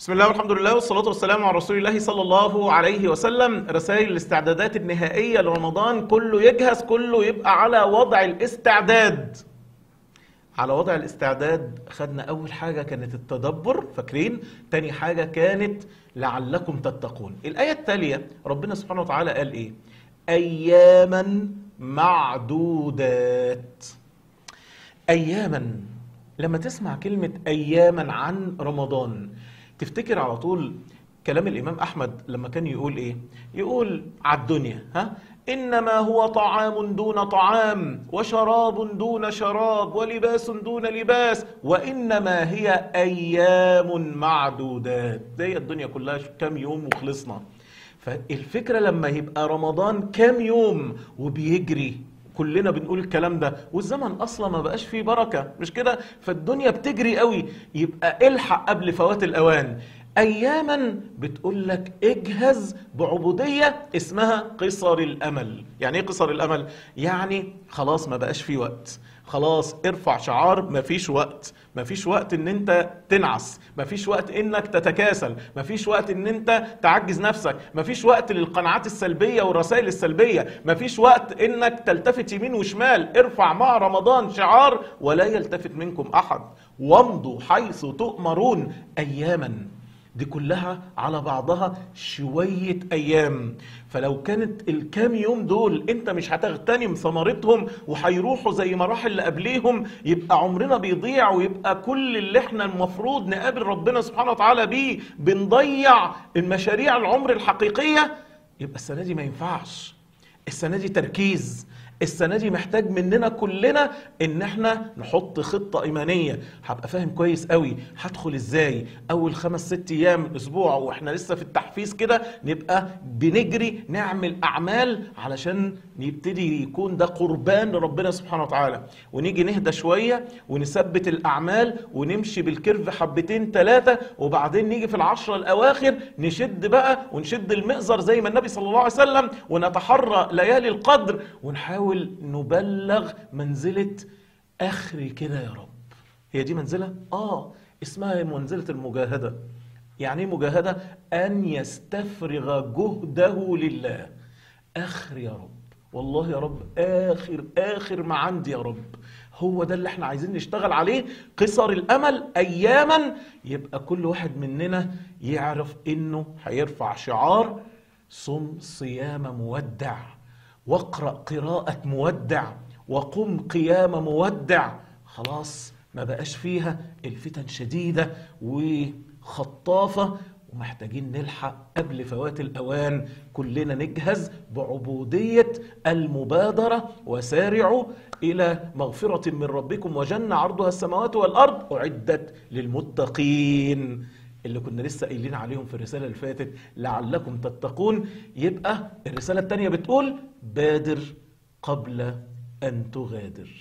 بسم الله والحمد لله والصلاة والسلام على رسول الله صلى الله عليه وسلم رسائل الاستعدادات النهائية لرمضان كله يجهز كله يبقى على وضع الاستعداد على وضع الاستعداد خدنا أول حاجة كانت التدبر فاكرين تاني حاجة كانت لعلكم تتقون الآية التالية ربنا سبحانه وتعالى قال إيه أياما معدودات أياما لما تسمع كلمة أياما عن رمضان تفتكر على طول كلام الإمام أحمد لما كان يقول إيه يقول على الدنيا ها إنما هو طعام دون طعام وشراب دون شراب ولباس دون لباس وإنما هي أيام معدودات زي الدنيا كلها كام يوم وخلصنا فالفكرة لما يبقى رمضان كام يوم وبيجري كلنا بنقول الكلام ده والزمن اصلا ما بقاش فيه بركه مش كده فالدنيا بتجري قوي يبقى الحق قبل فوات الاوان اياما بتقول لك اجهز بعبوديه اسمها قصر الامل يعني ايه قصر الامل يعني خلاص ما بقاش فيه وقت خلاص ارفع شعار مفيش وقت مفيش وقت ان انت تنعس مفيش وقت انك تتكاسل مفيش وقت ان انت تعجز نفسك مفيش وقت للقناعات السلبية والرسائل السلبية مفيش وقت انك تلتفت يمين وشمال ارفع مع رمضان شعار ولا يلتفت منكم احد وامضوا حيث تؤمرون اياما دي كلها على بعضها شوية أيام فلو كانت الكام يوم دول أنت مش هتغتنم ثمرتهم وهيروحوا زي ما راح اللي قبليهم يبقى عمرنا بيضيع ويبقى كل اللي احنا المفروض نقابل ربنا سبحانه وتعالى بيه بنضيع المشاريع العمر الحقيقية يبقى السنة دي ما ينفعش السنة دي تركيز السنة دي محتاج مننا كلنا ان احنا نحط خطة ايمانية هبقى فاهم كويس قوي هدخل ازاي اول خمس ست ايام اسبوع واحنا لسه في التحفيز كده نبقى بنجري نعمل اعمال علشان نبتدي يكون ده قربان لربنا سبحانه وتعالى ونيجي نهدى شوية ونثبت الاعمال ونمشي بالكيرف حبتين ثلاثة وبعدين نيجي في العشرة الاواخر نشد بقى ونشد المئزر زي ما النبي صلى الله عليه وسلم ونتحرى ليالي القدر ونحاول نحاول نبلغ منزلة آخري كده يا رب هي دي منزلة؟ آه اسمها منزلة المجاهدة يعني ايه مجاهدة؟ أن يستفرغ جهده لله آخر يا رب والله يا رب آخر آخر ما عندي يا رب هو ده اللي احنا عايزين نشتغل عليه قصر الأمل أياما يبقى كل واحد مننا يعرف إنه هيرفع شعار صم صيام مودع واقرأ قراءة مودع وقم قيام مودع خلاص ما بقاش فيها الفتن شديدة وخطافة ومحتاجين نلحق قبل فوات الأوان كلنا نجهز بعبودية المبادرة وسارعوا إلى مغفرة من ربكم وجنة عرضها السماوات والأرض أعدت للمتقين اللي كنا لسه قايلين عليهم في الرسالة اللي فاتت لعلكم تتقون يبقى الرسالة التانية بتقول بادر قبل أن تغادر